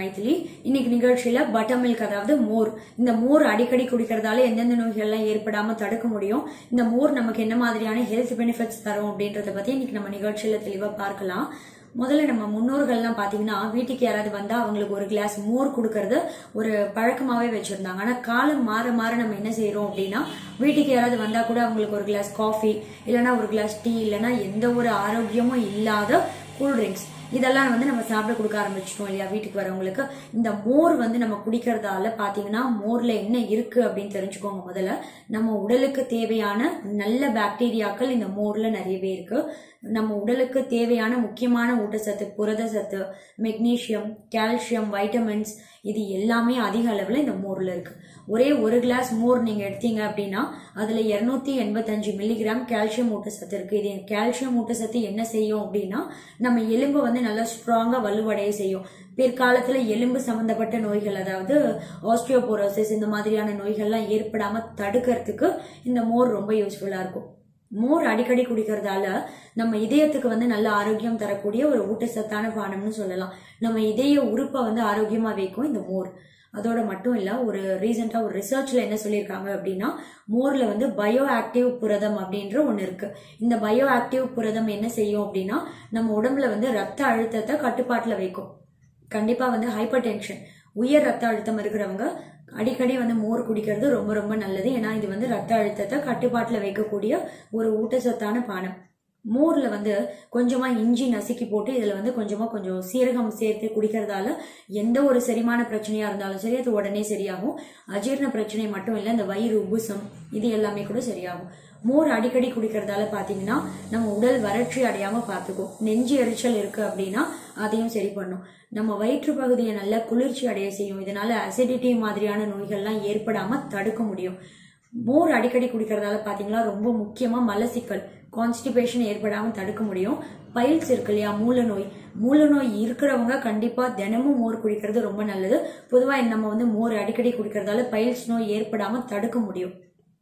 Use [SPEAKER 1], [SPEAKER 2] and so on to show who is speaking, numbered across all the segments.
[SPEAKER 1] மைதிலி இன்னைக்கு நிகழ்ச்சியில butter milk அதாவது மோர் இந்த மோர் அடிக்கடி குடிக்கிறதால எந்தெந்த நோய்கள்லாம் ஏற்படாம தடுக்க முடியும் இந்த மோர் நமக்கு என்ன மாதிரியான ஹெல்த் பெனிஃபிட்ஸ் தரும் அப்படின்றத பத்தி இன்னைக்கு நம்ம நிகழ்ச்சியில தெளிவா பார்க்கலாம் முதல்ல நம்ம முன்னோர்கள்லாம் பாத்தீங்கன்னா வீட்டுக்கு யாராவது வந்தா அவங்களுக்கு ஒரு கிளாஸ் மோர் கொடுக்கறது ஒரு பழக்கமாவே வச்சிருந்தாங்க ஆனா காலம் மாற மாற நம்ம என்ன செய்யறோம் அப்படின்னா வீட்டுக்கு யாராவது வந்தா கூட அவங்களுக்கு ஒரு கிளாஸ் காஃபி இல்லைன்னா ஒரு கிளாஸ் டீ இல்லைன்னா எந்த ஒரு ஆரோக்கியமும் இல்லாத கூல் ட்ரிங்க்ஸ் இதெல்லாம் வந்து நம்ம சாப்பிட கொடுக்க ஆரம்பிச்சிட்டோம் இல்லையா வீட்டுக்கு வரவங்களுக்கு இந்த மோர் வந்து நம்ம குடிக்கிறதால பாத்தீங்கன்னா மோர்ல என்ன இருக்கு அப்படின்னு தெரிஞ்சுக்கோங்க முதல்ல நம்ம உடலுக்கு தேவையான நல்ல பாக்டீரியாக்கள் இந்த மோர்ல நிறையவே இருக்கு நம்ம உடலுக்கு தேவையான முக்கியமான ஊட்டச்சத்து புரத சத்து மெக்னீசியம் கால்சியம் வைட்டமின்ஸ் இது எல்லாமே அதிக அளவுல இந்த மோர்ல இருக்கு ஒரே ஒரு கிளாஸ் மோர் நீங்க எடுத்தீங்க அப்படின்னா அதுல இருநூத்தி எண்பத்தஞ்சு மில்லிகிராம் கால்சியம் ஊட்டச்சத்து இருக்கு இது கால்சியம் ஊட்டச்சத்து என்ன செய்யும் அப்படின்னா நம்ம எலும்பு வந்து நல்லா ஸ்ட்ராங்கா வலுவடைய செய்யும் பிற்காலத்துல எலும்பு சம்பந்தப்பட்ட நோய்கள் அதாவது ஆஸ்டியோபோரோசிஸ் இந்த மாதிரியான நோய்கள்லாம் ஏற்படாம தடுக்கிறதுக்கு இந்த மோர் ரொம்ப யூஸ்ஃபுல்லா இருக்கும் மோர் அடிக்கடி குடிக்கிறதால நம்ம இதயத்துக்கு வந்து நல்ல ஆரோக்கியம் தரக்கூடிய ஒரு ஊட்டச்சத்தான பானம்னு சொல்லலாம் நம்ம இதய உறுப்பை வந்து ஆரோக்கியமா வைக்கும் இந்த மோர் அதோட மட்டும் இல்ல ஒரு ரீசெண்டா ஒரு ரிசர்ச்ல என்ன சொல்லியிருக்காங்க அப்படின்னா மோர்ல வந்து பயோ ஆக்டிவ் புரதம் அப்படின்ற ஒண்ணு இருக்கு இந்த பயோ ஆக்டிவ் புரதம் என்ன செய்யும் அப்படின்னா நம்ம உடம்புல வந்து ரத்த அழுத்தத்தை கட்டுப்பாட்டுல வைக்கும் கண்டிப்பா வந்து ஹைப்பர் டென்ஷன் உயர் ரத்த அழுத்தம் இருக்கிறவங்க அடிக்கடி வந்து மோர் குடிக்கிறது ரொம்ப ரொம்ப நல்லது ஏன்னா இது வந்து ரத்த அழுத்தத்தை கட்டுப்பாட்டுல வைக்கக்கூடிய ஒரு ஊட்டச்சத்தான பானம் மோர்ல வந்து கொஞ்சமா இஞ்சி நசுக்கி போட்டு இதுல வந்து கொஞ்சமா கொஞ்சம் சீரகம் சேர்த்து குடிக்கிறதால எந்த ஒரு செரிமான பிரச்சனையா இருந்தாலும் சரி அது உடனே சரியாகும் அஜீரண பிரச்சனை மட்டும் இல்ல இந்த வயிறு உபுசம் இது எல்லாமே கூட சரியாகும் மோர் அடிக்கடி குடிக்கிறதால பாத்தீங்கன்னா நம்ம உடல் வறட்சி அடையாம பாத்துக்கும் நெஞ்சு எரிச்சல் இருக்கு அப்படின்னா அதையும் சரி பண்ணும் நம்ம வயிற்று பகுதியை நல்லா குளிர்ச்சி அடைய செய்யும் இதனால அசிடிட்டி மாதிரியான நோய்கள்லாம் ஏற்படாம தடுக்க முடியும் மோர் அடிக்கடி குடிக்கிறதால பாத்தீங்கன்னா ரொம்ப முக்கியமா மலசிக்கல் கான்ஸ்டிபேஷன் ஏற்படாம தடுக்க முடியும் பைல்ஸ் இருக்கு இல்லையா மூல நோய் மூல நோய் இருக்கிறவங்க கண்டிப்பா தினமும் மோர் குடிக்கிறது ரொம்ப நல்லது பொதுவா நம்ம வந்து மோர் அடிக்கடி குடிக்கிறதால பைல்ஸ் நோய் ஏற்படாம தடுக்க முடியும்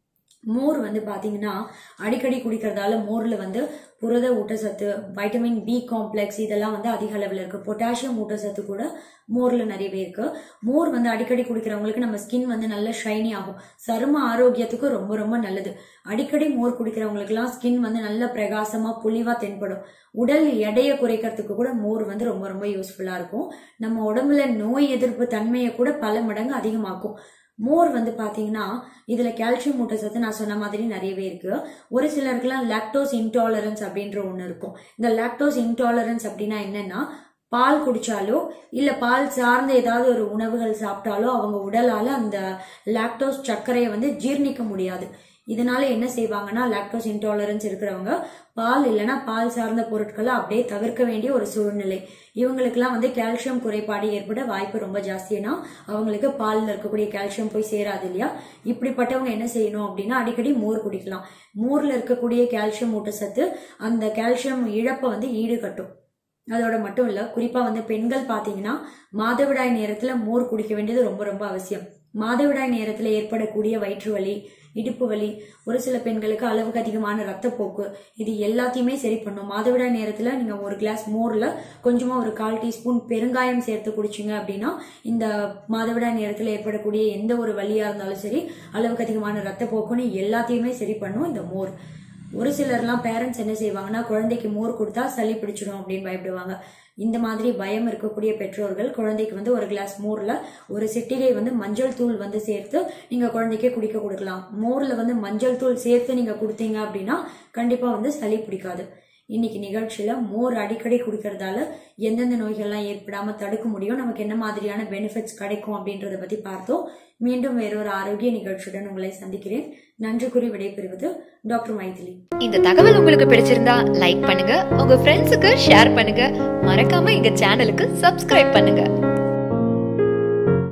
[SPEAKER 1] மோர் வந்து பாத்தீங்கன்னா அடிக்கடி குடிக்கிறதால மோர்ல வந்து புரத ஊட்டச்சத்து வைட்டமின் பி காம்ப்ளெக்ஸ் இதெல்லாம் வந்து அதிக அளவில் இருக்கு பொட்டாசியம் ஊட்டச்சத்து கூட மோர்ல நிறையவே இருக்கு மோர் வந்து அடிக்கடி குடிக்கிறவங்களுக்கு நம்ம ஸ்கின் வந்து நல்ல ஷைனி ஆகும் சரும ஆரோக்கியத்துக்கு ரொம்ப ரொம்ப நல்லது அடிக்கடி மோர் குடிக்கிறவங்களுக்குலாம் ஸ்கின் வந்து நல்ல பிரகாசமா புலிவா தென்படும் உடல் எடையை குறைக்கிறதுக்கு கூட மோர் வந்து ரொம்ப ரொம்ப யூஸ்ஃபுல்லா இருக்கும் நம்ம உடம்புல நோய் எதிர்ப்பு தன்மையை கூட பல மடங்கு அதிகமாக்கும் மோர் வந்து பாத்தீங்கன்னா இதுல கால்சியம் ஊட்டச்சத்து நான் சொன்ன மாதிரி நிறையவே இருக்கு ஒரு சிலருக்குலாம் லாக்டோஸ் இன்டாலரன்ஸ் அப்படின்ற ஒண்ணு இருக்கும் இந்த லாக்டோஸ் இன்டாலரன்ஸ் அப்படின்னா என்னன்னா பால் குடிச்சாலோ இல்ல பால் சார்ந்த ஏதாவது ஒரு உணவுகள் சாப்பிட்டாலோ அவங்க உடலால அந்த லாக்டோஸ் சர்க்கரையை வந்து ஜீர்ணிக்க முடியாது இதனால என்ன செய்வாங்கன்னா லாக்டோஸ் இன்டாலரன்ஸ் இருக்கிறவங்க பால் இல்லைன்னா பால் சார்ந்த பொருட்களை அப்படியே தவிர்க்க வேண்டிய ஒரு சூழ்நிலை இவங்களுக்குலாம் வந்து கால்சியம் குறைபாடு ஏற்பட வாய்ப்பு ரொம்ப ஜாஸ்தினா அவங்களுக்கு பால்ல இருக்கக்கூடிய கால்சியம் போய் சேராது இல்லையா இப்படிப்பட்டவங்க என்ன செய்யணும் அப்படின்னா அடிக்கடி மோர் குடிக்கலாம் மோர்ல இருக்கக்கூடிய கால்சியம் ஊட்டச்சத்து அந்த கால்சியம் இழப்பை வந்து ஈடுகட்டும் அதோட மட்டும் இல்ல குறிப்பா வந்து பெண்கள் பாத்தீங்கன்னா மாதவிடாய் நேரத்துல மோர் குடிக்க வேண்டியது ரொம்ப ரொம்ப அவசியம் மாதவிடாய் நேரத்துல ஏற்படக்கூடிய வயிற்று வலி இடுப்பு வலி ஒரு சில பெண்களுக்கு அளவுக்கு அதிகமான ரத்தப்போக்கு இது எல்லாத்தையுமே சரி பண்ணும் மாதவிடாய் நேரத்துல நீங்க ஒரு கிளாஸ் மோர்ல கொஞ்சமா ஒரு கால் டீஸ்பூன் பெருங்காயம் சேர்த்து குடிச்சீங்க அப்படின்னா இந்த மாதவிடாய் நேரத்துல ஏற்படக்கூடிய எந்த ஒரு வலியா இருந்தாலும் சரி அளவுக்கு அதிகமான ரத்தப்போக்குன்னு எல்லாத்தையுமே சரி பண்ணும் இந்த மோர் ஒரு சிலர்லாம் பேரண்ட்ஸ் என்ன செய்வாங்கன்னா குழந்தைக்கு மோர் கொடுத்தா சளி பிடிச்சிடும் அப்படின்னு பயப்படுவாங்க இந்த மாதிரி பயம் இருக்கக்கூடிய பெற்றோர்கள் குழந்தைக்கு வந்து ஒரு கிளாஸ் மோர்ல ஒரு சிட்டிகை வந்து மஞ்சள் தூள் வந்து சேர்த்து நீங்க குழந்தைக்கு குடிக்க கொடுக்கலாம் மோர்ல வந்து மஞ்சள் தூள் சேர்த்து நீங்க கொடுத்தீங்க அப்படின்னா கண்டிப்பா வந்து சளி பிடிக்காது இன்னைக்கு நிகழ்ச்சியில மோர் அடிக்கடி குடிக்கிறதால எந்தெந்த நோய்கள்லாம் ஏற்படாம தடுக்க முடியும் நமக்கு என்ன மாதிரியான பெனிஃபிட்ஸ் கிடைக்கும் அப்படின்றத பத்தி பார்த்தோம் மீண்டும் வேறொரு ஆரோக்கிய நிகழ்ச்சியுடன் உங்களை சந்திக்கிறேன் நன்றி கூறி விடைபெறுவது டாக்டர் மைதிலி
[SPEAKER 2] இந்த தகவல் உங்களுக்கு பிடிச்சிருந்தா லைக் பண்ணுங்க உங்க ஃப்ரெண்ட்ஸுக்கு ஷேர் பண்ணுங்க மறக்காம எங்க சேனலுக்கு சப்ஸ்கிரைப் பண்ணுங்க